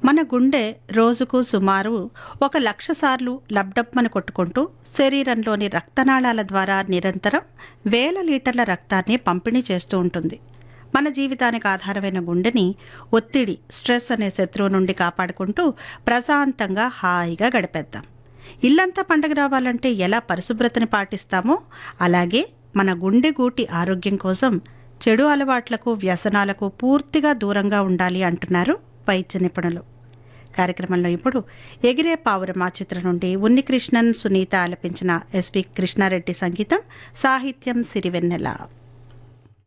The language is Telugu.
మన గుండె రోజుకు సుమారు ఒక లక్ష సార్లు లబ్డబ్బమని కొట్టుకుంటూ శరీరంలోని రక్తనాళాల ద్వారా నిరంతరం వేల లీటర్ల రక్తాన్ని పంపిణీ చేస్తూ ఉంటుంది మన జీవితానికి ఆధారమైన గుండెని ఒత్తిడి స్ట్రెస్ అనే శత్రువు నుండి కాపాడుకుంటూ ప్రశాంతంగా హాయిగా గడిపేద్దాం ఇల్లంతా పండగ రావాలంటే ఎలా పరిశుభ్రతని పాటిస్తామో అలాగే మన గుండె గూటి ఆరోగ్యం కోసం చెడు అలవాట్లకు వ్యసనాలకు పూర్తిగా దూరంగా ఉండాలి అంటున్నారు వైద్య నిపుణులు కార్యక్రమంలో ఇప్పుడు ఎగిరే పావురమా చిత్రం నుండి ఉన్నికృష్ణన్ సునీత ఆలపించిన ఎస్పి కృష్ణారెడ్డి సంగీతం సాహిత్యం సిరివెన్నెల